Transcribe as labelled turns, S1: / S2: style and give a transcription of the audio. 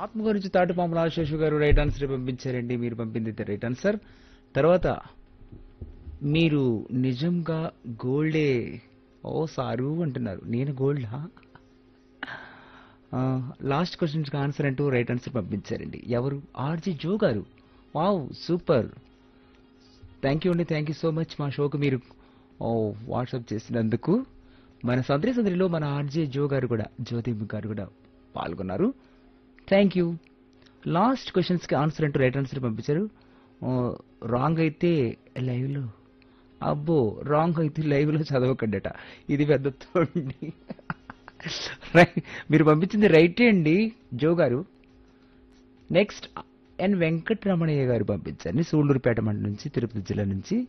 S1: ఆత్మ గురించి తాటిపాము రాజశేషు గారు రైట్ ఆన్సర్ పంపించారండి మీరు పంపింది రైట్ ఆన్సర్ తర్వాత మీరు నిజంగా గోల్డే ఓ సారు అంటున్నారు నేను గోల్డా లాస్ట్ క్వశ్చన్స్కి ఆన్సర్ అంటూ రైట్ ఆన్సర్ పంపించారండి ఎవరు RJ Jo garu wow super thank you అండి థ్యాంక్ యూ సో మచ్ మా షోకు మీరు ఓ వాట్సాప్ చేసినందుకు మన సందరి సందరిలో మన ఆర్జే జో గారు కూడా జ్యోతిబ్ గారు కూడా పాల్గొన్నారు థ్యాంక్ యూ లాస్ట్ క్వశ్చన్స్కి ఆన్సర్ అంటూ రైట్ ఆన్సర్ పంపించారు రాంగ్ అయితే లైవ్లో అబ్బో రాంగ్ అయితే లైవ్లో చదవకండట ఇది పెద్ద తోండి రై- మీరు పంపించింది రైటే అండి జో గారు నెక్స్ట్ ఎన్ వెంకటరమణయ్య గారు పంపించారు సూళ్ళూరుపేట మండలం నుంచి తిరుపతి జిల్లా నుంచి